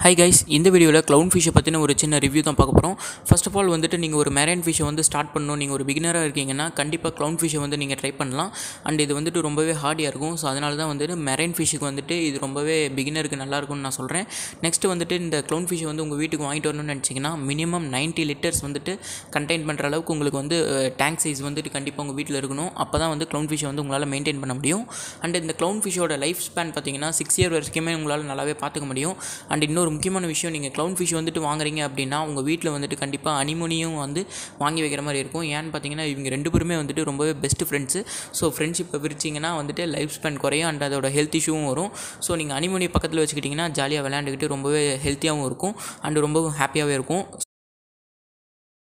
hi guys இந்த வீடியோவில் clown ஃபிஷ்ஷை பற்றின ஒரு சின்ன ரிவ்யூ தான் பார்க்க போகிறோம் ஃபர்ஸ்ட் ஆஃப் ஆல் வந்துட்டு நீங்கள் ஒரு மெரைன் ஃபிஷ்ஷை வந்து ஸ்டார்ட் பண்ணணும் நீங்கள் ஒரு பிகினராக இருக்கீங்கன்னா கண்டிப்பாக க்ளவுன் ஃபிஷ்ஷை வந்து நீங்கள் ட்ரை பண்ணலாம் அண்ட் இது வந்துட்டு ரொம்பவே ஹார்டியாக இருக்கும் ஸோ அதனால தான் வந்துட்டு மெரைன் ஃபிஷ்ஷுக்கு வந்துட்டு இது ரொம்பவே பிகினருக்கு நல்லா இருக்கும்னு நான் சொல்கிறேன் நெக்ஸ்ட் வந்துட்டு இந்த க்ளவுன் ஃபிஷ்ஷை வந்து உங்கள் வீட்டுக்கு வாங்கிட்டு வரணும்னு நினச்சிங்கன்னா மினிமம் 90 லிட்டர்ஸ் வந்துட்டு கண்டெயின் பண்ணுற அளவுக்கு உங்களுக்கு வந்து டேங்க் சைஸ் வந்துட்டு கண்டிப்பாக உங்கள் வீட்டில் இருக்கணும் அப்போ தான் வந்து க்ளவுன் ஃபிஷ்ஷை வந்து உங்களால் மெயின்டைன் பண்ண முடியும் அண்ட் இந்த க்ளவுன் ஃபிஷ்ஷோட லைஃப் ஸ்பேன் பார்த்தீங்கன்னா சிக்ஸ் இயர் வரைக்குமே உங்களால் நல்லாவே பார்த்துக்க முடியும் அண்ட் இன்னொரு முக்கியமான விஷயம் நீங்கள் க்ளவுன் ஃபிஷ் வந்துட்டு வாங்குறீங்க அப்படின்னா உங்கள் வீட்டில் வந்துட்டு கண்டிப்பாக அனிமோனியும் வந்து வாங்கி வைக்கிற மாதிரி இருக்கும் ஏன்னு பார்த்தீங்கன்னா இவங்க ரெண்டு பேருமே வந்துட்டு ரொம்பவே பெஸ்ட் ஃப்ரெண்ட்ஸு ஸோ ஃப்ரெண்ட்ஷிப்பை விரிச்சிங்கன்னா வந்துட்டு லைஃப் ஸ்பேன் குறையும் அண்ட் அதோட ஹெல்த் இஷ்யூவும் வரும் ஸோ நீங்கள் அனிமோனியை பக்கத்தில் வச்சுக்கிட்டிங்கன்னா ஜாலியாக விளையாண்டுக்கிட்டு ரொம்பவே ஹெல்த்தியாகவும் இருக்கும் அண்ட் ரொம்பவும் ஹாப்பியாகவே இருக்கும்